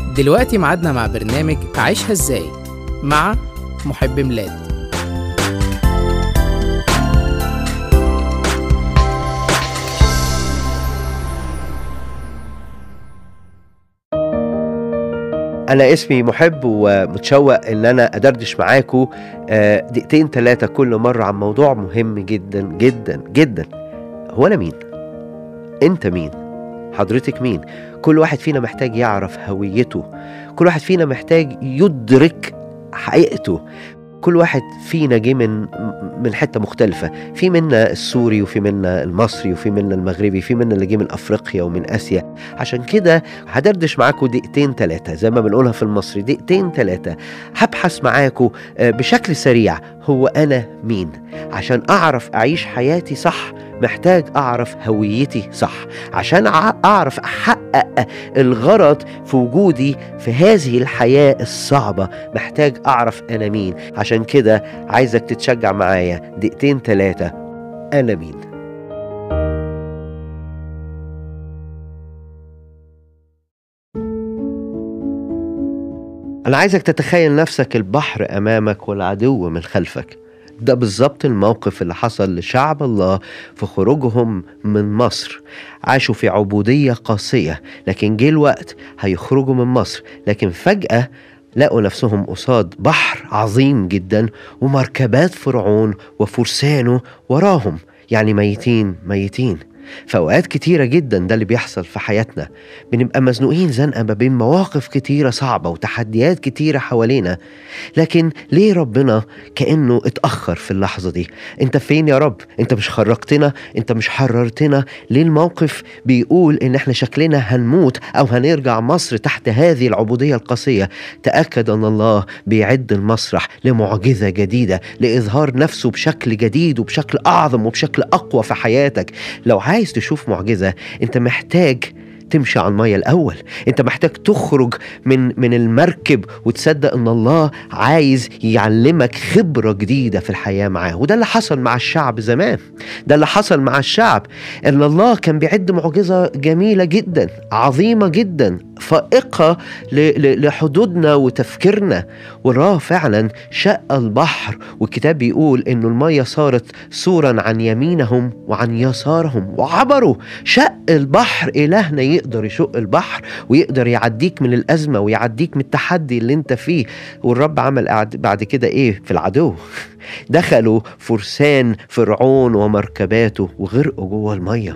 دلوقتي ميعادنا مع برنامج عيشها ازاي مع محب ميلاد أنا اسمي محب ومتشوق إن أنا أدردش معاكم آه، دقيقتين ثلاثة كل مرة عن موضوع مهم جدا جدا جدا هو أنا مين؟ أنت مين؟ حضرتك مين؟ كل واحد فينا محتاج يعرف هويته كل واحد فينا محتاج يدرك حقيقته كل واحد فينا جه من من حته مختلفه في منا السوري وفي منا المصري وفي منا المغربي في منا اللي جه من افريقيا ومن اسيا عشان كده هدردش معاكم دقيقتين ثلاثه زي ما بنقولها في المصري دقيقتين ثلاثه هبحث معاكم آه، بشكل سريع هو انا مين عشان اعرف اعيش حياتي صح محتاج اعرف هويتي صح عشان أع- اعرف احقق الغرض في وجودي في هذه الحياه الصعبه محتاج اعرف انا مين عشان كده عايزك تتشجع معايا دقيقتين ثلاثه انا مين أنا عايزك تتخيل نفسك البحر أمامك والعدو من خلفك ده بالظبط الموقف اللي حصل لشعب الله في خروجهم من مصر عاشوا في عبودية قاسية لكن جه الوقت هيخرجوا من مصر لكن فجأة لقوا نفسهم قصاد بحر عظيم جدا ومركبات فرعون وفرسانه وراهم يعني ميتين ميتين في اوقات كتيره جدا ده اللي بيحصل في حياتنا بنبقى مزنوقين زنقه ما بين مواقف كتيره صعبه وتحديات كتيره حوالينا لكن ليه ربنا كانه اتاخر في اللحظه دي انت فين يا رب انت مش خرجتنا انت مش حررتنا ليه الموقف بيقول ان احنا شكلنا هنموت او هنرجع مصر تحت هذه العبوديه القاسيه تاكد ان الله بيعد المسرح لمعجزه جديده لاظهار نفسه بشكل جديد وبشكل اعظم وبشكل اقوى في حياتك لو عايز تشوف معجزه انت محتاج تمشي على المية الأول أنت محتاج تخرج من من المركب وتصدق أن الله عايز يعلمك خبرة جديدة في الحياة معاه وده اللي حصل مع الشعب زمان ده اللي حصل مع الشعب أن الله كان بيعد معجزة جميلة جدا عظيمة جدا فائقة ل- ل- لحدودنا وتفكيرنا وراه فعلا شق البحر والكتاب بيقول انه المية صارت سورا عن يمينهم وعن يسارهم وعبروا شق البحر إلهنا يقدر يشق البحر ويقدر يعديك من الأزمة ويعديك من التحدي اللي انت فيه والرب عمل قعد- بعد كده ايه في العدو دخلوا فرسان فرعون ومركباته وغرقوا جوه الميه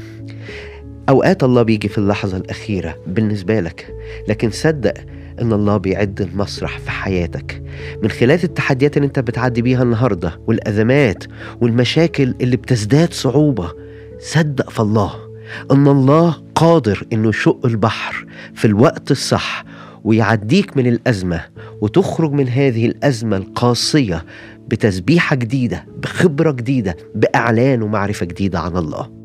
اوقات الله بيجي في اللحظه الاخيره بالنسبه لك لكن صدق ان الله بيعد المسرح في حياتك من خلال التحديات اللي انت بتعدي بيها النهارده والازمات والمشاكل اللي بتزداد صعوبه صدق في الله ان الله قادر انه يشق البحر في الوقت الصح ويعديك من الازمه وتخرج من هذه الازمه القاسيه بتسبيحه جديده بخبره جديده باعلان ومعرفه جديده عن الله